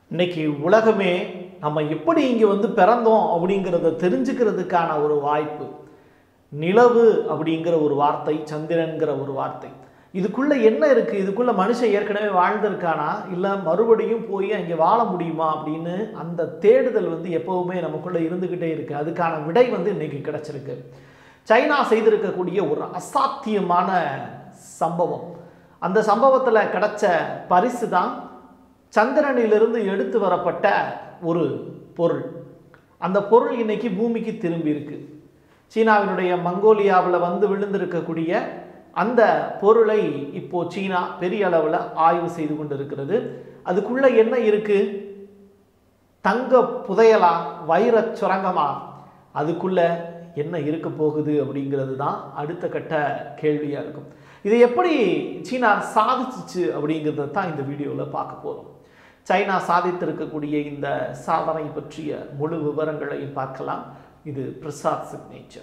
இன்னைக்கு உலகமே நம்ம எப்படி இங்கே வந்து பிறந்தோம் அப்படிங்கிறத தெரிஞ்சுக்கிறதுக்கான ஒரு வாய்ப்பு நிலவு அப்படிங்கிற ஒரு வார்த்தை சந்திரன்கிற ஒரு வார்த்தை இதுக்குள்ள என்ன இருக்கு இதுக்குள்ள மனுஷன் ஏற்கனவே வாழ்ந்திருக்கானா இல்லை மறுபடியும் போய் அங்கே வாழ முடியுமா அப்படின்னு அந்த தேடுதல் வந்து எப்பவுமே நமக்குள்ள இருந்துகிட்டே இருக்கு அதுக்கான விடை வந்து இன்னைக்கு கிடைச்சிருக்கு சைனா செய்திருக்கக்கூடிய ஒரு அசாத்தியமான சம்பவம் அந்த சம்பவத்தில் கிடைச்ச பரிசு தான் சந்திரனிலிருந்து எடுத்து வரப்பட்ட ஒரு பொருள் அந்த பொருள் இன்னைக்கு பூமிக்கு திரும்பி இருக்கு சீனாவினுடைய மங்கோலியாவில் வந்து விழுந்திருக்கக்கூடிய அந்த பொருளை இப்போ சீனா பெரிய அளவில் ஆய்வு செய்து கொண்டிருக்கிறது அதுக்குள்ள என்ன இருக்கு தங்க புதையலா வைரச் சுரங்கமா அதுக்குள்ள என்ன இருக்க போகுது அப்படிங்கிறது தான் அடுத்த கட்ட கேள்வியாக இருக்கும் இதை எப்படி சீனா சாதிச்சிச்சு அப்படிங்கிறத தான் இந்த வீடியோவில் பார்க்க போகிறோம் சைனா சாதித்திருக்கக்கூடிய இந்த சாதனை பற்றிய முழு விவரங்களையும் பார்க்கலாம் இது Prasad signature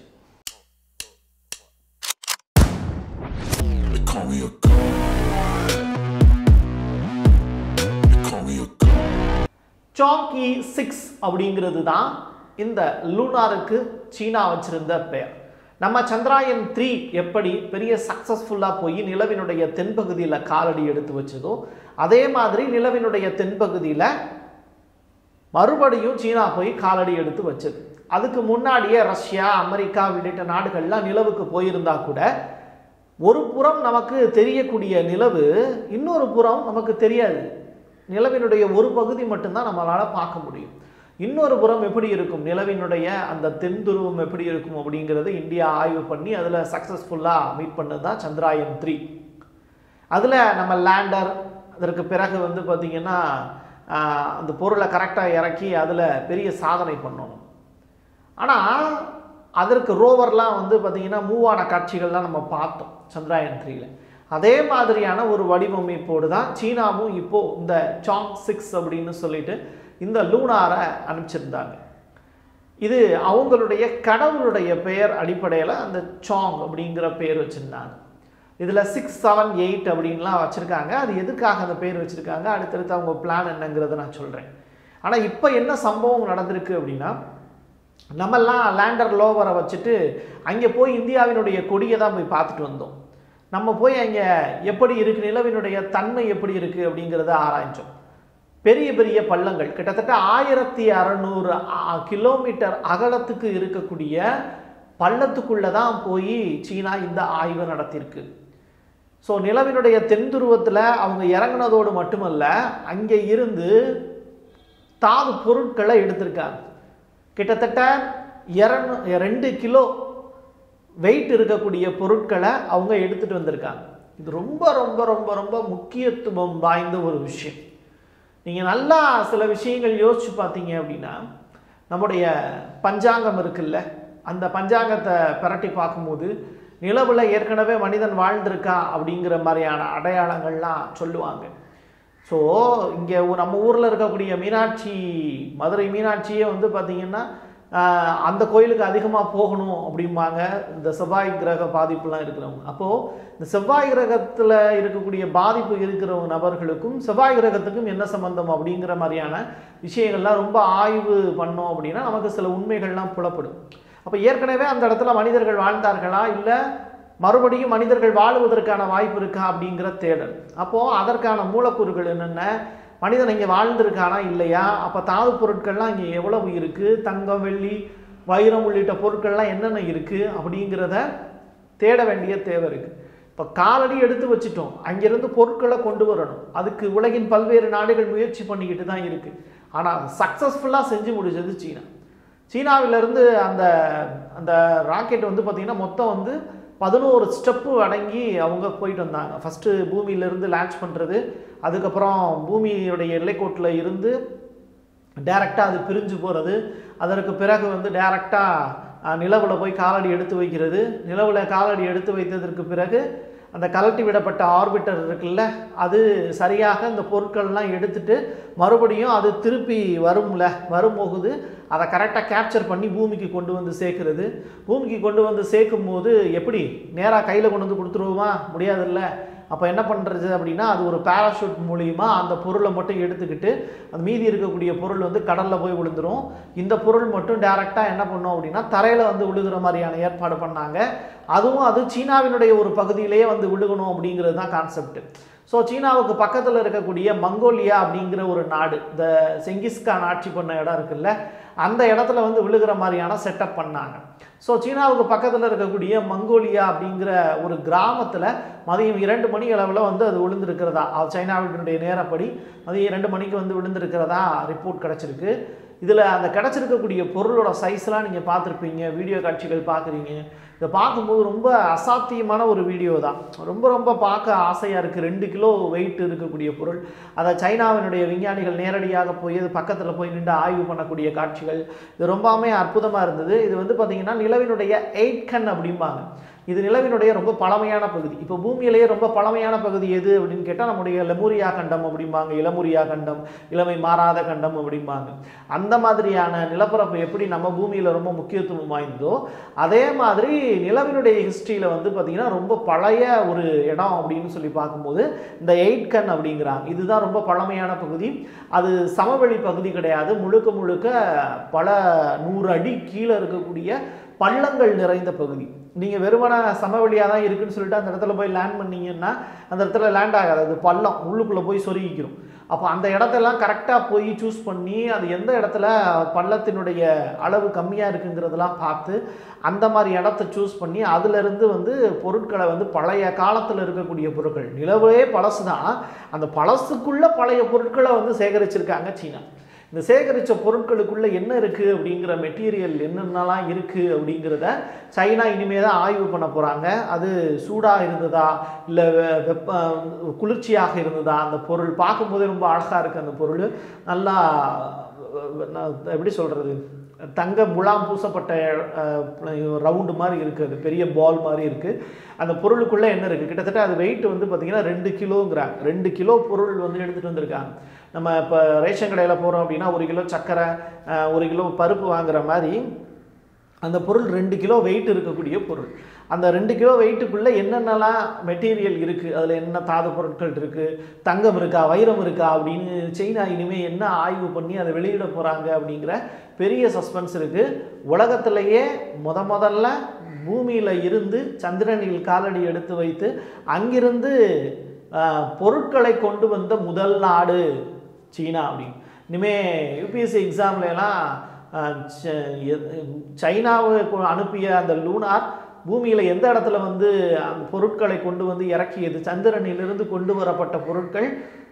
They call me a god. They call me a god. சாங்கி சிக்ஸ் அப்படிங்கிறது தான் இந்த லூனாருக்கு சீனா வச்சிருந்த பெயர் நம்ம சந்திராயன் த்ரீ எப்படி பெரிய சக்ஸஸ்ஃபுல்லாக போய் நிலவினுடைய தென்பகுதியில் காலடி எடுத்து வச்சதோ அதே மாதிரி நிலவினுடைய தென்பகுதியில் மறுபடியும் சீனா போய் காலடி எடுத்து வச்சது அதுக்கு முன்னாடியே ரஷ்யா அமெரிக்கா உள்ளிட்ட நாடுகள்லாம் நிலவுக்கு போயிருந்தா கூட ஒரு புறம் நமக்கு தெரியக்கூடிய நிலவு இன்னொரு புறம் நமக்கு தெரியாது நிலவினுடைய ஒரு பகுதி மட்டும்தான் நம்மளால் பார்க்க முடியும் இன்னொரு புறம் எப்படி இருக்கும் நிலவினுடைய அந்த தென் துருவம் எப்படி இருக்கும் அப்படிங்கிறத இந்தியா ஆய்வு பண்ணி அதில் சக்ஸஸ்ஃபுல்லாக மீட் பண்ணது தான் சந்திராயன் த்ரீ அதில் நம்ம லேண்டர் அதற்கு பிறகு வந்து பார்த்திங்கன்னா ஆஹ், அந்த பொருளை கரெக்டாக இறக்கி அதில் பெரிய சாதனை பண்ணணும் ஆனால் அதற்கு ரோவர்லாம் வந்து பார்த்திங்கன்னா மூவான காட்சிகள்லாம் நம்ம பார்த்தோம் சந்திராயன் த்ரீல அதே மாதிரியான ஒரு வடிவமைப்போடு தான் சீனாவும் இப்போது இந்த சாங் சிக்ஸ் அப்படின்னு சொல்லிட்டு இந்த லூனாரை அனுப்பிச்சிருந்தாங்க இது அவங்களுடைய கடவுளுடைய பெயர் அடிப்படையில் அந்த சாங் அப்படிங்கிற பெயர் வச்சுருந்தாங்க இதில் சிக்ஸ் செவன் எயிட் அப்படின்லாம் வச்சுருக்காங்க அது எதுக்காக அந்த பேர் வச்சுருக்காங்க அடுத்தடுத்து அவங்க பிளான் என்னங்கிறத நான் சொல்கிறேன் ஆனால் இப்போ என்ன சம்பவம் நடந்திருக்கு அப்படின்னா நம்மெல்லாம் லேண்டர் லோவரை வச்சுட்டு அங்கே போய் இந்தியாவினுடைய கொடியை தான் போய் பார்த்துட்டு வந்தோம் நம்ம போய் அங்கே எப்படி இருக்கு நிலவினுடைய தன்மை எப்படி இருக்குது அப்படிங்கிறத ஆராய்ஞ்சோம் பெரிய பெரிய பள்ளங்கள் கிட்டத்தட்ட ஆயிரத்தி அறநூறு கிலோமீட்டர் அகலத்துக்கு இருக்கக்கூடிய பள்ளத்துக்குள்ளே தான் போய் சீனா இந்த ஆய்வு நடத்தியிருக்கு ஸோ நிலவினுடைய தென் துருவத்தில் அவங்க இறங்குனதோடு மட்டுமல்ல அங்கே இருந்து தாது பொருட்களை எடுத்திருக்காங்க கிட்டத்தட்ட இரநூ ரெண்டு கிலோ வெயிட் இருக்கக்கூடிய பொருட்களை அவங்க எடுத்துட்டு வந்திருக்காங்க இது ரொம்ப ரொம்ப ரொம்ப ரொம்ப முக்கியத்துவம் வாய்ந்த ஒரு விஷயம் நீங்கள் நல்லா சில விஷயங்கள் யோசிச்சு பார்த்தீங்க அப்படின்னா நம்முடைய பஞ்சாங்கம் இருக்குல்ல அந்த பஞ்சாங்கத்தை பிரட்டி பார்க்கும்போது நிலவில் ஏற்கனவே மனிதன் வாழ்ந்திருக்கா அப்படிங்கிற மாதிரியான அடையாளங்கள்லாம் சொல்லுவாங்க ஸோ இங்கே நம்ம ஊரில் இருக்கக்கூடிய மீனாட்சி மதுரை மீனாட்சியே வந்து பார்த்திங்கன்னா ஆஹ், அந்த கோயிலுக்கு அதிகமாக போகணும் அப்படிம்பாங்க இந்த செவ்வாய் கிரக பாதிப்புலாம் இருக்கிறவங்க அப்போது இந்த செவ்வாய் கிரகத்தில் இருக்கக்கூடிய பாதிப்பு இருக்கிற நபர்களுக்கும் செவ்வாய் கிரகத்துக்கும் என்ன சம்பந்தம் அப்படிங்கிற மாதிரியான விஷயங்கள்லாம் ரொம்ப ஆய்வு பண்ணோம் அப்படின்னா நமக்கு சில உண்மைகள்லாம் புலப்படும் அப்போ ஏற்கனவே அந்த இடத்துல மனிதர்கள் வாழ்ந்தார்களா இல்லை மறுபடியும் மனிதர்கள் வாழுவதற்கான வாய்ப்பு இருக்கா அப்படிங்கிற தேடல் அப்போது அதற்கான மூலக்கூறுகள் என்னென்ன மனிதன் இங்கே வாழ்ந்திருக்கானா இல்லையா அப்போ தாது பொருட்கள்லாம் இங்கே எவ்வளவு இருக்குது தங்கம் வெள்ளி வைரம் உள்ளிட்ட பொருட்கள்லாம் என்னென்ன இருக்குது அப்படிங்கிறத தேட வேண்டிய தேவை இருக்குது இப்போ காலடி எடுத்து வச்சிட்டோம் அங்கிருந்து பொருட்களை கொண்டு வரணும் அதுக்கு உலகின் பல்வேறு நாடுகள் முயற்சி பண்ணிக்கிட்டு தான் இருக்குது ஆனால் சக்ஸஸ்ஃபுல்லாக செஞ்சு முடிச்சது சீனா சீனாவிலிருந்து அந்த அந்த ராக்கெட் வந்து பார்த்திங்கன்னா மொத்தம் வந்து பதினோரு ஸ்டெப்பு அடங்கி அவங்க போயிட்டு வந்தாங்க ஃபஸ்ட்டு பூமியிலேருந்து லான்ச் பண்ணுறது அதுக்கப்புறம் பூமியுடைய எல்லைக்கோட்டில் இருந்து டைரெக்டாக அது பிரிஞ்சு போகிறது அதற்கு பிறகு வந்து டைரெக்டாக நிலவில் போய் காலடி எடுத்து வைக்கிறது நிலவில் காலடி எடுத்து வைத்ததற்கு பிறகு அந்த கலட்டி விடப்பட்ட ஆர்பிட்டர் இருக்குல்ல அது சரியாக இந்த பொருட்கள்லாம் எடுத்துட்டு மறுபடியும் அது திருப்பி வரும்ல வரும்போகுது அதை கரெக்டாக கேப்சர் பண்ணி பூமிக்கு கொண்டு வந்து சேர்க்கிறது பூமிக்கு கொண்டு வந்து சேர்க்கும் போது எப்படி நேராக கையில் கொண்டு வந்து கொடுத்துருவோமா முடியாதுல்ல அப்போ என்ன பண்ணுறது அப்படின்னா அது ஒரு பேராஷூட் மூலியமா அந்த பொருளை மட்டும் எடுத்துக்கிட்டு அந்த மீதி இருக்கக்கூடிய பொருள் வந்து கடலில் போய் விழுந்துரும் இந்த பொருள் மட்டும் டைரெக்டாக என்ன பண்ணும் அப்படின்னா தரையில் வந்து விழுகிற மாதிரியான ஏற்பாடு பண்ணாங்க அதுவும் அது சீனாவினுடைய ஒரு பகுதியிலேயே வந்து விழுகணும் அப்படிங்கிறது தான் கான்செப்ட் ஸோ சீனாவுக்கு பக்கத்தில் இருக்கக்கூடிய மங்கோலியா அப்படிங்கிற ஒரு நாடு இந்த செங்கிஸ்கான் ஆட்சி பண்ண இடம் இருக்குல்ல அந்த இடத்துல வந்து விழுகிற மாதிரியான செட்டப் பண்ணாங்க ஸோ சீனாவுக்கு பக்கத்தில் இருக்கக்கூடிய மங்கோலியா அப்படிங்கிற ஒரு கிராமத்தில் மதியம் இரண்டு மணி அளவில் வந்து அது விழுந்திருக்கிறதா அது சைனாவினுடைய நேரப்படி மதியம் இரண்டு மணிக்கு வந்து விழுந்திருக்கிறதா ரிப்போர்ட் கிடச்சிருக்கு இதில் அந்த கிடச்சிருக்கக்கூடிய பொருளோட சைஸ்லாம் நீங்கள் பார்த்துருப்பீங்க வீடியோ காட்சிகள் பார்க்குறீங்க இதை பார்க்கும்போது ரொம்ப அசாத்தியமான ஒரு வீடியோ தான் ரொம்ப ரொம்ப பார்க்க ஆசையாக இருக்குது ரெண்டு கிலோ வெயிட் இருக்கக்கூடிய பொருள் அதை சைனாவினுடைய விஞ்ஞானிகள் நேரடியாக போய் அது பக்கத்தில் போய் நின்று ஆய்வு பண்ணக்கூடிய காட்சிகள் இது ரொம்பவுமே அற்புதமாக இருந்தது இது வந்து பார்த்திங்கன்னா நிலவினுடைய எயிட் கண் அப்படிம்பாங்க இது நிலவினுடைய ரொம்ப பழமையான பகுதி இப்போ பூமியிலேயே ரொம்ப பழமையான பகுதி எது அப்படின்னு கேட்டால் நம்முடைய லெமூரியா கண்டம் அப்படிம்பாங்க இளமுரியா கண்டம் இளமை மாறாத கண்டம் அப்படிம்பாங்க அந்த மாதிரியான நிலப்பரப்பு எப்படி நம்ம பூமியில் ரொம்ப முக்கியத்துவம் வாய்ந்ததோ அதே மாதிரி நிலவினுடைய ஹிஸ்ட்ரியில் வந்து பார்த்திங்கன்னா ரொம்ப பழைய ஒரு இடம் அப்படின்னு சொல்லி பார்க்கும்போது இந்த எயிட் கண் அப்படிங்கிறாங்க இதுதான் ரொம்ப பழமையான பகுதி அது சமவெளி பகுதி கிடையாது முழுக்க முழுக்க பல நூறு அடி கீழே இருக்கக்கூடிய பள்ளங்கள் நிறைந்த பகுதி நீங்கள் வெறுமன சமவெளியாக தான் இருக்குன்னு சொல்லிட்டு அந்த இடத்துல போய் லேண்ட் பண்ணீங்கன்னா அந்த இடத்துல லேண்ட் ஆகாது அது பள்ளம் உள்ளுக்குள்ளே போய் சொருகிக்கிறோம் அப்போ அந்த இடத்தெல்லாம் கரெக்டாக போய் சூஸ் பண்ணி அது எந்த இடத்துல பள்ளத்தினுடைய அளவு கம்மியாக இருக்குங்கிறதெல்லாம் பார்த்து அந்த மாதிரி இடத்த சூஸ் பண்ணி அதிலிருந்து வந்து பொருட்களை வந்து பழைய காலத்தில் இருக்கக்கூடிய பொருட்கள் நிலவே பழசு தான் அந்த பழசுக்குள்ள பழைய பொருட்களை வந்து சேகரிச்சிருக்காங்க சீனா இந்த சேகரித்த பொருட்களுக்குள்ள என்ன இருக்குது அப்படிங்கிற மெட்டீரியல் என்னென்னலாம் இருக்குது அப்படிங்கிறத சைனா இனிமே தான் ஆய்வு பண்ண போகிறாங்க அது சூடாக இருந்ததா இல்லை வெப்ப குளிர்ச்சியாக இருந்ததா அந்த பொருள் பார்க்கும்போதே ரொம்ப அழகாக இருக்குது அந்த பொருள் நல்லா நான் எப்படி சொல்கிறது தங்க முலாம் பூசப்பட்ட ரவுண்டு மாதிரி இருக்குது அது பெரிய பால் மாதிரி இருக்குது அந்த பொருளுக்குள்ளே என்ன இருக்குது கிட்டத்தட்ட அது வெயிட் வந்து பார்த்திங்கன்னா ரெண்டு கிலோங்கிறாங்க ரெண்டு கிலோ பொருள் வந்து எடுத்துகிட்டு வந்திருக்காங்க நம்ம இப்போ ரேஷன் கடையில் போகிறோம் அப்படின்னா ஒரு கிலோ சர்க்கரை அஹ், ஒரு கிலோ பருப்பு வாங்குற மாதிரி அந்த பொருள் ரெண்டு கிலோ வெயிட் இருக்கக்கூடிய பொருள் அந்த ரெண்டு கிலோ வெயிட்டுக்குள்ளே என்னென்னலாம் மெட்டீரியல் இருக்குது அதில் என்ன தாது பொருட்கள் இருக்குது தங்கம் இருக்கா வைரம் இருக்கா அப்படின்னு சைனா இனிமேல் என்ன ஆய்வு பண்ணி அதை வெளியிட போகிறாங்க அப்படிங்கிற பெரிய சஸ்பென்ஸ் இருக்குது உலகத்திலேயே முத முதல்ல பூமியில் இருந்து சந்திரனில் காலடி எடுத்து வைத்து அங்கிருந்து ஆஹ், பொருட்களை கொண்டு வந்த முதல் நாடு சீனா அப்படின்னு இனிமே யூபிஎஸ்சி எக்ஸாம்லலாம் சைனாவுக்கு அனுப்பிய அந்த லூனார் பூமியில் எந்த இடத்துல வந்து அந்த பொருட்களை கொண்டு வந்து இறக்கியது சந்திரனிலிருந்து கொண்டு வரப்பட்ட பொருட்கள்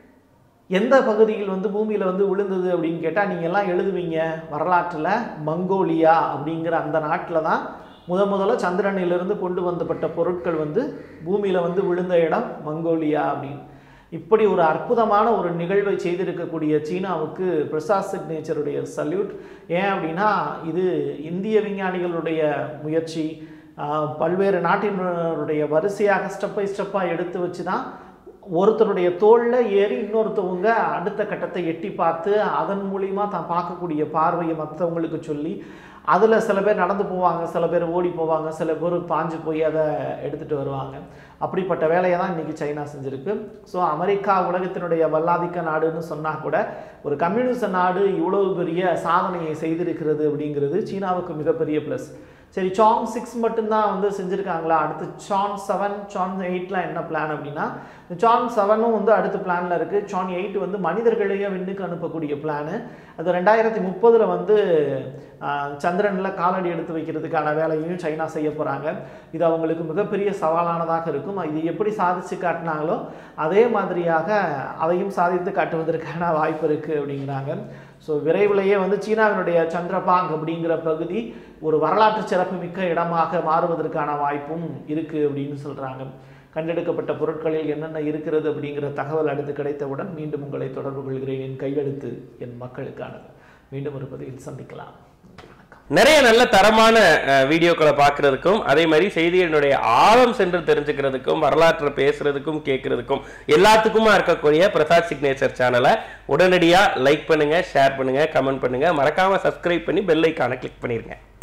எந்த பகுதியில் வந்து பூமியில் வந்து விழுந்தது அப்படின்னு கேட்டால் நீங்கள் எல்லாம் எழுதுவீங்க வரலாற்றில் மங்கோலியா அப்படிங்கிற அந்த நாட்டில் தான் முத முதல்ல சந்திரனிலிருந்து கொண்டு வந்தப்பட்ட பொருட்கள் வந்து பூமியில் வந்து விழுந்த இடம் மங்கோலியா அப்படின்னு இப்படி ஒரு அற்புதமான ஒரு நிகழ்வை செய்திருக்கக்கூடிய சீனாவுக்கு பிரசாத் சிக்னேச்சருடைய சல்யூட் ஏன் அப்படின்னா இது இந்திய விஞ்ஞானிகளுடைய முயற்சி ஆஹ், பல்வேறு நாட்டினருடைய வரிசையாக ஸ்டெப் பை ஸ்டெப்பாக எடுத்து வச்சு தான் ஒருத்தருடைய தோளில் ஏறி இன்னொருத்தவங்க அடுத்த கட்டத்தை எட்டி பார்த்து அதன் மூலியமாக தான் பார்க்கக்கூடிய பார்வையை மற்றவங்களுக்கு சொல்லி அதில் சில பேர் நடந்து போவாங்க சில பேர் ஓடி போவாங்க சில பேர் பாஞ்சு போய் அதை எடுத்துகிட்டு வருவாங்க அப்படிப்பட்ட வேலையை தான் இன்றைக்கி சைனா செஞ்சுருக்கு ஸோ அமெரிக்கா உலகத்தினுடைய வல்லாதிக்க நாடுன்னு சொன்னால் கூட ஒரு கம்யூனிச நாடு இவ்வளவு பெரிய சாதனையை செய்திருக்கிறது அப்படிங்கிறது சீனாவுக்கு மிகப்பெரிய ப்ளஸ் சரி சாங் சிக்ஸ் மட்டும்தான் வந்து செஞ்சுருக்காங்களா அடுத்து சான் செவன் சான் எயிட்லாம் என்ன பிளான் அப்படின்னா சான் செவனும் வந்து அடுத்த பிளானில் இருக்குது சான் எயிட் வந்து மனிதர்களையே விண்ணுக்கு அனுப்பக்கூடிய பிளானு அது ரெண்டாயிரத்தி முப்பதில் வந்து சந்திரனில் காலடி எடுத்து வைக்கிறதுக்கான வேலையையும் சைனா செய்ய போகிறாங்க இது அவங்களுக்கு மிகப்பெரிய சவாலானதாக இருக்கும் இது எப்படி சாதிச்சு காட்டினாங்களோ அதே மாதிரியாக அதையும் சாதித்து காட்டுவதற்கான வாய்ப்பு இருக்குது அப்படிங்கிறாங்க ஸோ விரைவிலேயே வந்து சீனாவினுடைய சந்திரபாங் அப்படிங்கிற பகுதி ஒரு வரலாற்று சிறப்புமிக்க இடமாக மாறுவதற்கான வாய்ப்பும் இருக்குது அப்படின்னு சொல்கிறாங்க கண்டெடுக்கப்பட்ட பொருட்களில் என்னென்ன இருக்கிறது அப்படிங்கிற தகவல் அடுத்து கிடைத்தவுடன் மீண்டும் உங்களை தொடர்பு கொள்கிறேன் என் கையெழுத்து என் மக்களுக்கானது மீண்டும் ஒரு பதிவில் சந்திக்கலாம் வணக்கம் நிறைய நல்ல தரமான அஹ், வீடியோக்களை பார்க்கறதுக்கும் அதே மாதிரி செய்திகளினுடைய ஆழம் சென்று தெரிஞ்சுக்கிறதுக்கும் வரலாற்றை பேசுறதுக்கும் கேட்கறதுக்கும் எல்லாத்துக்குமா இருக்கக்கூடிய பிரசாத் சிக்னேச்சர் சேனலை உடனடியாக லைக் பண்ணுங்க ஷேர் பண்ணுங்க கமெண்ட் பண்ணுங்க மறக்காம சப்ஸ்கிரைப் பண்ணி பெல் ஐக்கானை கிளிக் பண்ணிருங்க